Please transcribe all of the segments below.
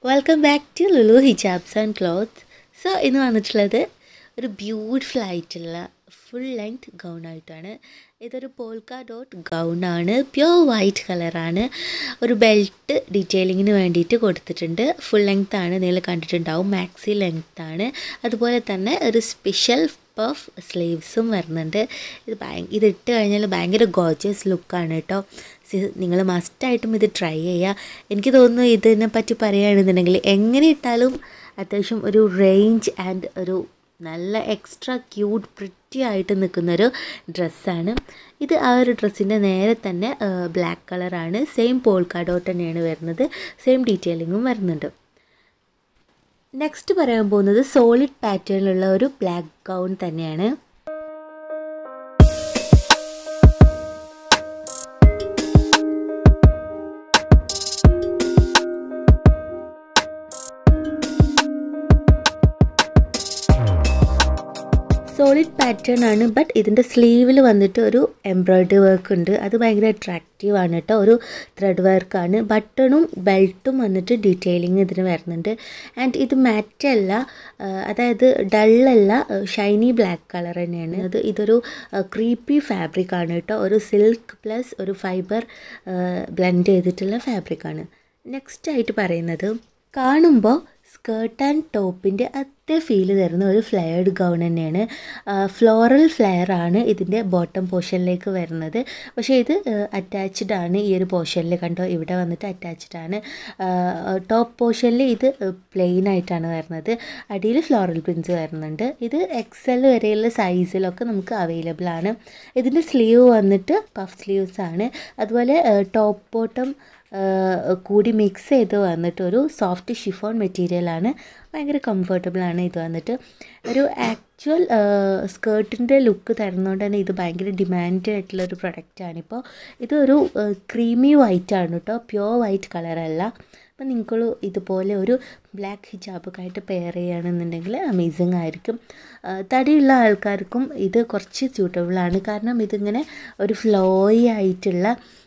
welcome back to Lulu hijabs and cloth so ഇന്ന് വന്നിട്ടുള്ളത് ഒരു ബ്യൂട്ടിഫുൾ ആയിട്ടുള്ള ഫുൾ ലെങ്ത് ഗൗൺ ആയിട്ടാണ് ഇതൊരു പോൾക്ക ഡോട്ട് ഗൗണാണ് പ്യുവർ വൈറ്റ് കളറാണ് ഒരു ബെൽറ്റ് ഡീറ്റെയിലിങ്ങിന് വേണ്ടിയിട്ട് കൊടുത്തിട്ടുണ്ട് ഫുൾ ലെങ്ത് ആണ് നിങ്ങൾ കണ്ടിട്ടുണ്ടാവും മാക്സി ലെങ്ത് ആണ് അതുപോലെ തന്നെ ഒരു സ്പെഷ്യൽ പഫ് സ്ലീവ്സും വരുന്നുണ്ട് ഇത് ഭയ ഇത് ഇട്ട് കഴിഞ്ഞാൽ ഭയങ്കര ഗോർജിയസ് ലുക്കാണ് കേട്ടോ നിങ്ങൾ മസ്റ്റായിട്ടും ഇത് ട്രൈ ചെയ്യുക എനിക്ക് തോന്നുന്നു ഇതിനെ പറ്റി പറയുകയാണെന്നുണ്ടെങ്കിൽ എങ്ങനെ ഇട്ടാലും അത്യാവശ്യം ഒരു റേഞ്ച് ആൻഡ് ഒരു നല്ല എക്സ്ട്രാ ക്യൂട്ട് പ്രിറ്റി ആയിട്ട് നിൽക്കുന്നൊരു ഡ്രസ്സാണ് ഇത് ആ ഒരു ഡ്രസ്സിൻ്റെ നേരെ തന്നെ ബ്ലാക്ക് കളറാണ് സെയിം പോൾക്ക ഡോട്ട് തന്നെയാണ് വരുന്നത് സെയിം ഡീറ്റെയിലിങ്ങും വരുന്നുണ്ട് നെക്സ്റ്റ് പറയാൻ പോകുന്നത് സോളിഡ് പാറ്റേണിലുള്ള ഒരു ബ്ലാക്ക് ഗൗൺ തന്നെയാണ് സോളിഡ് പാറ്റേൺ ആണ് ബട്ട് ഇതിൻ്റെ സ്ലീവിൽ വന്നിട്ട് ഒരു എംബ്രോയ്ഡറി വർക്ക് ഉണ്ട് അത് ഭയങ്കര അട്രാക്റ്റീവ് ആണ് കേട്ടോ ഒരു ത്രെഡ് വർക്കാണ് ബട്ടണും ബെൽറ്റും വന്നിട്ട് ഡീറ്റെയിലിംഗ് ഇതിന് വരുന്നുണ്ട് ആൻഡ് ഇത് മാറ്റല്ല അതായത് ഡള്ളല്ല ഷൈനി ബ്ലാക്ക് കളർ തന്നെയാണ് അത് ഇതൊരു ക്രീപ്പി ഫാബ്രിക് ആണ് കേട്ടോ ഒരു സിൽക്ക് പ്ലസ് ഒരു ഫൈബർ ബ്ലെൻഡ് ചെയ്തിട്ടുള്ള ഫാബ്രിക്കാണ് നെക്സ്റ്റ് ആയിട്ട് പറയുന്നത് കാണുമ്പോൾ സ്കേർട്ട് ആൻഡ് ടോപ്പിൻ്റെ അതേ ഫീല് തരുന്ന ഒരു ഫ്ലെയർഡ് ഗൗൺ തന്നെയാണ് ഫ്ലോറൽ ഫ്ലെയർ ആണ് ഇതിൻ്റെ ബോട്ടം പോർഷനിലേക്ക് വരുന്നത് പക്ഷേ ഇത് അറ്റാച്ച്ഡ് ആണ് ഈ ഒരു പോർഷനിൽ കണ്ടോ ഇവിടെ വന്നിട്ട് അറ്റാച്ച്ഡ് ആണ് ടോപ്പ് പോർഷനിൽ ഇത് പ്ലെയിൻ ആയിട്ടാണ് വരുന്നത് അടിയിൽ ഫ്ലോറൽ പ്രിൻസ് വരുന്നുണ്ട് ഇത് എക്സൽ വരെയുള്ള സൈസിലൊക്കെ നമുക്ക് അവൈലബിൾ ആണ് ഇതിൻ്റെ സ്ലീവ് വന്നിട്ട് പഫ് സ്ലീവ്സ് ആണ് അതുപോലെ ടോപ്പ് ബോട്ടം കൂടി മിക്സ് ചെയ്ത് വന്നിട്ട് ഒരു സോഫ്റ്റ് ഷിഫോൺ മെറ്റീരിയലാണ് ഭയങ്കര കംഫർട്ടബിൾ ആണ് ഇത് വന്നിട്ട് ഒരു ആക്ച്വൽ സ്കേർട്ടിൻ്റെ ലുക്ക് തരുന്നതുകൊണ്ട് തന്നെ ഇത് ഭയങ്കര ഡിമാൻഡ് ആയിട്ടുള്ള ഒരു പ്രൊഡക്റ്റാണിപ്പോൾ ഇതൊരു ക്രീമി വൈറ്റ് ആണ് കേട്ടോ പ്യുവർ വൈറ്റ് കളറല്ല അപ്പം നിങ്ങൾക്ക് ഇതുപോലെ ഒരു ബ്ലാക്ക് ഹിജാബൊക്കെ ആയിട്ട് പെയർ ചെയ്യുകയാണെന്നുണ്ടെങ്കിൽ അമേസിങ് ആയിരിക്കും തടിയുള്ള ആൾക്കാർക്കും ഇത് കുറച്ച് സ്യൂട്ടബിളാണ് കാരണം ഇതിങ്ങനെ ഒരു ഫ്ലോയി ആയിട്ടുള്ള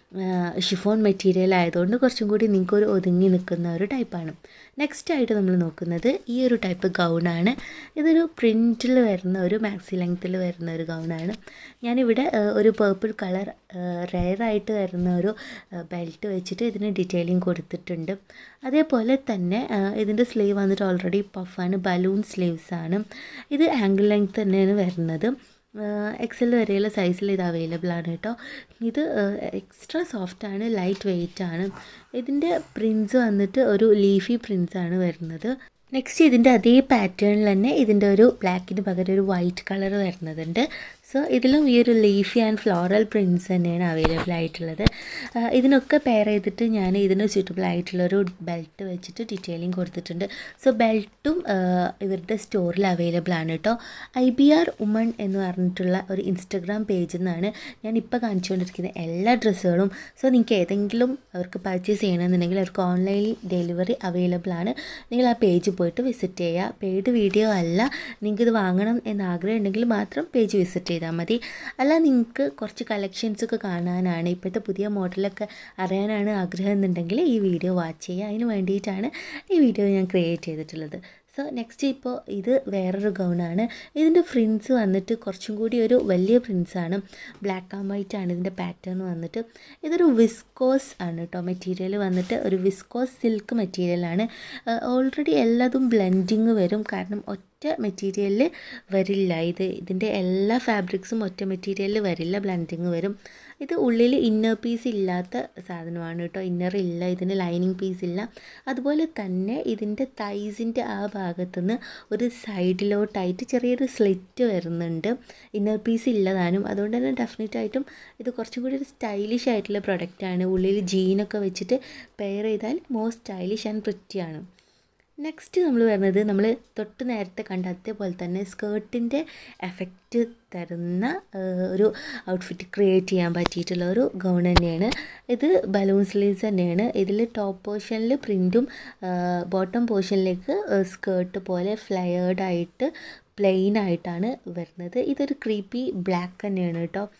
ഷിഫോൺ മെറ്റീരിയൽ ആയതുകൊണ്ട് കുറച്ചും കൂടി നിങ്ങൾക്ക് ഒരു ഒതുങ്ങി നിൽക്കുന്ന ഒരു ടൈപ്പാണ് നെക്സ്റ്റ് ആയിട്ട് നമ്മൾ നോക്കുന്നത് ഈ ഒരു ടൈപ്പ് ഗൗണാണ് ഇതൊരു പ്രിൻറ്റിൽ വരുന്ന ഒരു മാക്സി ലെങ്ത്തിൽ വരുന്ന ഒരു ഗൗണാണ് ഞാനിവിടെ ഒരു പേർപ്പിൾ കളർ റെയറായിട്ട് വരുന്ന ഒരു ബെൽറ്റ് വെച്ചിട്ട് ഇതിന് ഡീറ്റെയിലിംഗ് കൊടുത്തിട്ടുണ്ട് അതേപോലെ തന്നെ ഇതിൻ്റെ സ്ലീവ് വന്നിട്ട് ഓൾറെഡി പഫാണ് ബലൂൺ സ്ലീവ്സ് ആണ് ഇത് ആംഗിൾ ലെങ്ത് തന്നെയാണ് വരുന്നത് എക്സൽ വരെയുള്ള സൈസിൽ ഇത് അവൈലബിൾ ആണ് കേട്ടോ ഇത് എക്സ്ട്രാ സോഫ്റ്റ് ആണ് ലൈറ്റ് വെയ്റ്റ് ആണ് ഇതിൻ്റെ പ്രിൻസ് വന്നിട്ട് ഒരു ലീഫി പ്രിൻസ് ആണ് വരുന്നത് നെക്സ്റ്റ് ഇതിൻ്റെ അതേ പാറ്റേണിൽ തന്നെ ഇതിൻ്റെ ഒരു ബ്ലാക്കിന് പകരം ഒരു വൈറ്റ് കളർ വരുന്നതുണ്ട് സോ ഇതിലും ഈ ഒരു ലീഫി ആൻഡ് ഫ്ലോറൽ പ്രിൻസ് തന്നെയാണ് അവൈലബിൾ ആയിട്ടുള്ളത് ഇതിനൊക്കെ പെയർ ചെയ്തിട്ട് ഞാൻ ഇതിന് സ്യൂട്ടബിൾ ആയിട്ടുള്ളൊരു ബെൽറ്റ് വെച്ചിട്ട് ഡീറ്റെയിലിംഗ് കൊടുത്തിട്ടുണ്ട് സോ ബെൽറ്റും ഇവരുടെ സ്റ്റോറിൽ അവൈലബിൾ ആണ് കേട്ടോ ഐ ബി ആർ ഉമൺ എന്ന് പറഞ്ഞിട്ടുള്ള ഒരു ഇൻസ്റ്റഗ്രാം പേജിൽ നിന്നാണ് ഞാൻ ഇപ്പോൾ കാണിച്ചുകൊണ്ടിരിക്കുന്ന എല്ലാ ഡ്രസ്സുകളും സോ നിങ്ങൾക്ക് ഏതെങ്കിലും അവർക്ക് പർച്ചേസ് ചെയ്യണമെന്നുണ്ടെങ്കിൽ അവർക്ക് ഓൺലൈൻ ഡെലിവറി അവൈലബിൾ ആണ് നിങ്ങൾ ആ പേജ് പോയിട്ട് വിസിറ്റ് ചെയ്യുക പെയ്ഡ് വീഡിയോ അല്ല നിങ്ങൾക്ക് ഇത് വാങ്ങണം എന്ന് ആഗ്രഹം ഉണ്ടെങ്കിൽ മാത്രം പേജ് വിസിറ്റ് ചെയ്താൽ മതി അല്ല നിങ്ങൾക്ക് കുറച്ച് കളക്ഷൻസൊക്കെ കാണാനാണ് ഇപ്പോഴത്തെ പുതിയ മോഡലൊക്കെ അറിയാനാണ് ആഗ്രഹം എന്നുണ്ടെങ്കിൽ ഈ വീഡിയോ വാച്ച് ചെയ്യുക അതിന് വേണ്ടിയിട്ടാണ് ഈ വീഡിയോ ഞാൻ ക്രിയേറ്റ് ചെയ്തിട്ടുള്ളത് സോ നെക്സ്റ്റ് ഇപ്പോൾ ഇത് വേറൊരു ഗൗണാണ് ഇതിൻ്റെ പ്രിൻസ് വന്നിട്ട് കുറച്ചും കൂടി ഒരു വലിയ പ്രിൻസാണ് ബ്ലാക്ക് ആൻഡ് വൈറ്റ് ആണ് ഇതിൻ്റെ പാറ്റേൺ വന്നിട്ട് ഇതൊരു വിസ്കോസ് ആണ് കേട്ടോ മെറ്റീരിയൽ വന്നിട്ട് ഒരു വിസ്കോസ് സിൽക്ക് മെറ്റീരിയലാണ് ഓൾറെഡി എല്ലാതും ബ്ലെൻഡിങ് വരും കാരണം ഒറ്റ മെറ്റീരിയലിൽ വരില്ല ഇത് ഇതിൻ്റെ എല്ലാ ഫാബ്രിക്സും ഒറ്റ മെറ്റീരിയലിൽ വരില്ല ബ്ലെൻഡിങ് വരും ഇത് ഉള്ളിൽ ഇന്നർ പീസ് ഇല്ലാത്ത സാധനമാണ് കേട്ടോ ഇന്നർ ഇല്ല ഇതിന് ലൈനിങ് പീസ് ഇല്ല അതുപോലെ തന്നെ ഇതിൻ്റെ തൈസിൻ്റെ ആ ഭാഗത്തുനിന്ന് ഒരു സൈഡിലോട്ടായിട്ട് ചെറിയൊരു സ്ലിറ്റ് വരുന്നുണ്ട് ഇന്നർ പീസ് ഇല്ലതാനും അതുകൊണ്ട് തന്നെ ഡെഫിനറ്റ് ആയിട്ടും ഇത് കുറച്ചും കൂടി ഒരു സ്റ്റൈലിഷ് ആയിട്ടുള്ള പ്രൊഡക്റ്റാണ് ഉള്ളിൽ ജീനൊക്കെ വെച്ചിട്ട് പെയർ ചെയ്താൽ മോർ സ്റ്റൈലിഷ് ആൻഡ് പ്രിറ്റിയാണ് നെക്സ്റ്റ് നമ്മൾ വരുന്നത് നമ്മൾ തൊട്ട് നേരത്തെ കണ്ട അതേപോലെ തന്നെ സ്കേർട്ടിൻ്റെ എഫക്റ്റ് തരുന്ന ഒരു ഔട്ട്ഫിറ്റ് ക്രിയേറ്റ് ചെയ്യാൻ പറ്റിയിട്ടുള്ള ഒരു ഗൗൺ തന്നെയാണ് ഇത് ബലൂൺ സ്ലീവ്സ് തന്നെയാണ് ഇതിൽ ടോപ്പ് പോർഷനിൽ പ്രിൻറ്റും ബോട്ടം പോർഷനിലേക്ക് സ്കേർട്ട് പോലെ ഫ്ലയേർഡ് ആയിട്ട് പ്ലെയിൻ ആയിട്ടാണ് വരുന്നത് ഇതൊരു ക്രീപ്പി ബ്ലാക്ക് തന്നെയാണ് കേട്ടോ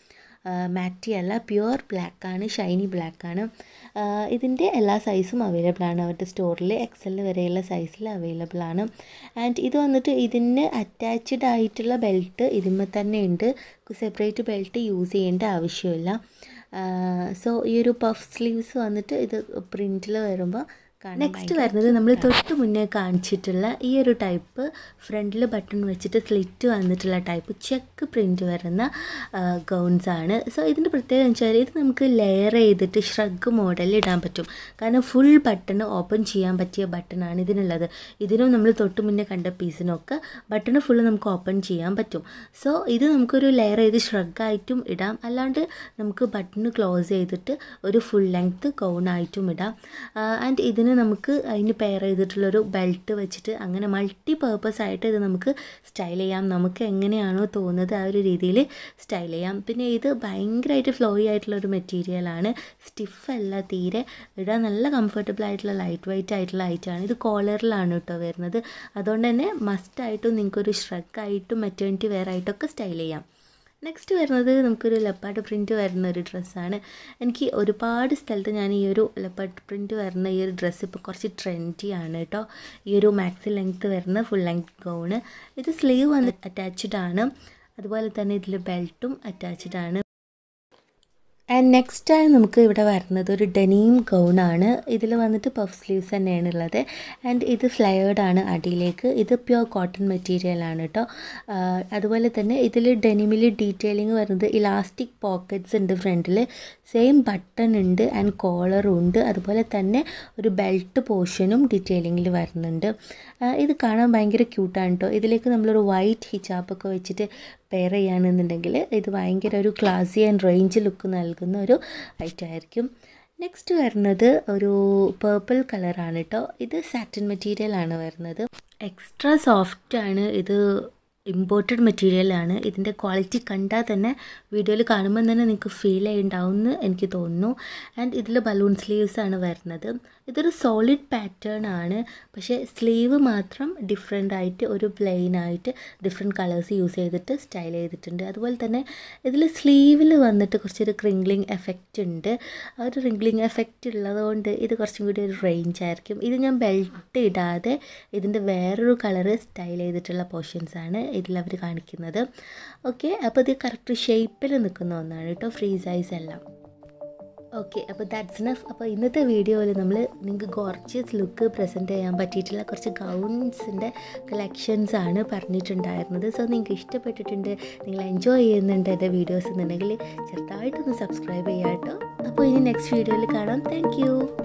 മാറ്റി അല്ല പ്യുവർ ബ്ലാക്കാണ് ഷൈനി ബ്ലാക്കാണ് ഇതിൻ്റെ എല്ലാ സൈസും അവൈലബിൾ ആണ് അവരുടെ സ്റ്റോറിൽ എക്സൽ വരെയുള്ള സൈസിൽ അവൈലബിൾ ആണ് ആൻഡ് ഇത് വന്നിട്ട് ഇതിന് അറ്റാച്ച്ഡ് ആയിട്ടുള്ള ബെൽറ്റ് ഇതിന്മേൽ തന്നെ ഉണ്ട് സെപ്പറേറ്റ് ബെൽറ്റ് യൂസ് ചെയ്യേണ്ട ആവശ്യമില്ല സോ ഈ ഒരു പഫ് സ്ലീവ്സ് വന്നിട്ട് ഇത് പ്രിൻറ്റിൽ വരുമ്പോൾ നെക്സ്റ്റ് വരുന്നത് നമ്മൾ തൊട്ട് മുന്നേ കാണിച്ചിട്ടുള്ള ഈ ഒരു ടൈപ്പ് ഫ്രണ്ടിൽ ബട്ടൺ വെച്ചിട്ട് സ്ലിറ്റ് വന്നിട്ടുള്ള ടൈപ്പ് ചെക്ക് പ്രിൻറ്റ് വരുന്ന ഗൗൺസ് ആണ് സോ ഇതിൻ്റെ പ്രത്യേകത വെച്ചാൽ ഇത് നമുക്ക് ലെയർ ചെയ്തിട്ട് ഷ്രഗ് മോഡലിൽ ഇടാൻ പറ്റും കാരണം ഫുൾ ബട്ടൺ ഓപ്പൺ ചെയ്യാൻ പറ്റിയ ബട്ടണാണ് ഇതിനുള്ളത് ഇതിനും നമ്മൾ തൊട്ട് മുന്നേ കണ്ട പീസിനൊക്കെ ബട്ടൺ ഫുള്ള് നമുക്ക് ഓപ്പൺ ചെയ്യാൻ പറ്റും സോ ഇത് നമുക്കൊരു ലെയർ ചെയ്ത് ഷ്രഗായിട്ടും ഇടാം അല്ലാണ്ട് നമുക്ക് ബട്ടൺ ക്ലോസ് ചെയ്തിട്ട് ഒരു ഫുൾ ലെങ്ത്ത് ഗൗണായിട്ടും ഇടാം ആൻഡ് ഇതിന് നമുക്ക് അതിന് പെയർ ചെയ്തിട്ടുള്ളൊരു ബെൽറ്റ് വെച്ചിട്ട് അങ്ങനെ മൾട്ടി പേർപ്പസ് ആയിട്ട് ഇത് നമുക്ക് സ്റ്റൈൽ ചെയ്യാം നമുക്ക് എങ്ങനെയാണോ തോന്നുന്നത് ആ ഒരു രീതിയിൽ സ്റ്റൈൽ ചെയ്യാം പിന്നെ ഇത് ഭയങ്കരമായിട്ട് ഫ്ലോയി ആയിട്ടുള്ള ഒരു മെറ്റീരിയലാണ് സ്റ്റിഫ് അല്ല തീരെ ഇടാൻ നല്ല കംഫർട്ടബിൾ ആയിട്ടുള്ള ലൈറ്റ് വെയിറ്റ് ആയിട്ടുള്ള ഐറ്റമാണ് ഇത് കോളറിലാണ് കേട്ടോ വരുന്നത് അതുകൊണ്ട് തന്നെ മസ്റ്റായിട്ടും നിങ്ങൾക്കൊരു ഷ്രക്കായിട്ടും മെറ്റേണിറ്റി വെയർ ആയിട്ടൊക്കെ സ്റ്റൈൽ ചെയ്യാം നെക്സ്റ്റ് വരുന്നത് നമുക്കൊരു ലെപ്പാർഡ് പ്രിൻറ്റ് വരുന്ന ഒരു ഡ്രസ്സാണ് എനിക്ക് ഒരുപാട് സ്ഥലത്ത് ഞാൻ ഈ ഒരു ലെപ്പാർഡ് പ്രിൻറ്റ് വരുന്ന ഈ ഒരു ഡ്രസ്സ് ഇപ്പോൾ കുറച്ച് ട്രെൻഡി ആണ് കേട്ടോ ഈ ഒരു മാക്സി ലെങ്ത്ത് വരുന്ന ഫുൾ ലെങ്ത് ഗൗണ് ഇത് സ്ലീവ് വന്ന് അറ്റാച്ച്ഡ് ആണ് അതുപോലെ തന്നെ ഇതിൽ ബെൽറ്റും അറ്റാച്ച്ഡ് ആണ് ആൻഡ് നെക്സ്റ്റ് ആയി നമുക്ക് ഇവിടെ വരുന്നത് ഒരു ഡെനീം ഗൗണാണ് ഇതിൽ വന്നിട്ട് പഫ് സ്ലീവ്സ് തന്നെയാണ് ഉള്ളത് ആൻഡ് ഇത് ഫ്ലയേർഡ് ആണ് അടിയിലേക്ക് ഇത് പ്യുവർ കോട്ടൺ മെറ്റീരിയൽ ആണ് കേട്ടോ അതുപോലെ തന്നെ ഇതിൽ ഡെനിമിൽ ഡീറ്റെയിലിംഗ് വരുന്നത് ഇലാസ്റ്റിക് പോക്കറ്റ്സ് ഉണ്ട് ഫ്രണ്ടിൽ സെയിം ബട്ടൺ ഉണ്ട് ആൻഡ് കോളറും ഉണ്ട് അതുപോലെ തന്നെ ഒരു ബെൽറ്റ് പോർഷനും ഡീറ്റെയിലിങ്ങിൽ വരുന്നുണ്ട് ഇത് കാണാൻ ഭയങ്കര ക്യൂട്ടാണ് കേട്ടോ ഇതിലേക്ക് നമ്മളൊരു വൈറ്റ് ഹിജാബൊക്കെ വെച്ചിട്ട് പെയർ ചെയ്യുകയാണെന്നുണ്ടെങ്കിൽ ഇത് ഭയങ്കര ഒരു ക്ലാസി ആൻഡ് റേഞ്ച് ലുക്ക് നൽകുന്ന ഒരു ഐറ്റം ആയിരിക്കും നെക്സ്റ്റ് വരുന്നത് ഒരു പേർപ്പിൾ കളറാണ് കേട്ടോ ഇത് സാറ്റിൻ മെറ്റീരിയൽ ആണ് വരുന്നത് എക്സ്ട്രാ സോഫ്റ്റ് ആണ് ഇത് ഇമ്പോർട്ടഡ് മെറ്റീരിയലാണ് ഇതിൻ്റെ ക്വാളിറ്റി കണ്ടാൽ തന്നെ വീഡിയോയിൽ കാണുമ്പോൾ തന്നെ നിങ്ങൾക്ക് ഫീൽ ചെയ്യുന്നുണ്ടാവുമെന്ന് എനിക്ക് തോന്നുന്നു ആൻഡ് ഇതിൽ ബലൂൺ സ്ലീവ്സ് ആണ് വരുന്നത് ഇതൊരു സോളിഡ് പാറ്റേൺ ആണ് പക്ഷേ സ്ലീവ് മാത്രം ഡിഫറെൻ്റ് ആയിട്ട് ഒരു പ്ലെയിൻ ആയിട്ട് ഡിഫറെൻറ്റ് കളേഴ്സ് യൂസ് ചെയ്തിട്ട് സ്റ്റൈൽ ചെയ്തിട്ടുണ്ട് അതുപോലെ തന്നെ ഇതിൽ സ്ലീവിൽ വന്നിട്ട് കുറച്ചൊരു ക്രിംഗ്ലിംഗ് എഫക്റ്റ് ഉണ്ട് ആ ഒരു റിംഗ്ലിംഗ് എഫക്റ്റ് ഉള്ളതുകൊണ്ട് ഇത് കുറച്ചും കൂടി ഒരു റേഞ്ച് ആയിരിക്കും ഇത് ഞാൻ ബെൽറ്റ് ഇടാതെ ഇതിൻ്റെ വേറൊരു കളറ് സ്റ്റൈൽ ചെയ്തിട്ടുള്ള പോർഷൻസ് ആണ് ഇതിൽ അവർ കാണിക്കുന്നത് ഓക്കെ അപ്പോൾ ഇത് കറക്റ്റ് ഷേപ്പിൽ നിൽക്കുന്ന ഒന്നാണ് കേട്ടോ ഫ്രീ സൈസ് എല്ലാം ഓക്കെ അപ്പോൾ ദാറ്റ്സ് നഫ് അപ്പോൾ ഇന്നത്തെ വീഡിയോയിൽ നമ്മൾ നിങ്ങൾക്ക് ഗോർജിയസ് ലുക്ക് പ്രസൻറ്റ് ചെയ്യാൻ പറ്റിയിട്ടുള്ള കുറച്ച് ഗൗൺസിൻ്റെ കളക്ഷൻസ് ആണ് പറഞ്ഞിട്ടുണ്ടായിരുന്നത് സോ നിങ്ങൾക്ക് ഇഷ്ടപ്പെട്ടിട്ടുണ്ട് നിങ്ങൾ എൻജോയ് ചെയ്യുന്നുണ്ട് എൻ്റെ വീഡിയോസ് എന്നുണ്ടെങ്കിൽ ചെറുതായിട്ടൊന്ന് സബ്സ്ക്രൈബ് ചെയ്യാം കേട്ടോ അപ്പോൾ ഇനി നെക്സ്റ്റ് വീഡിയോയിൽ കാണാം താങ്ക്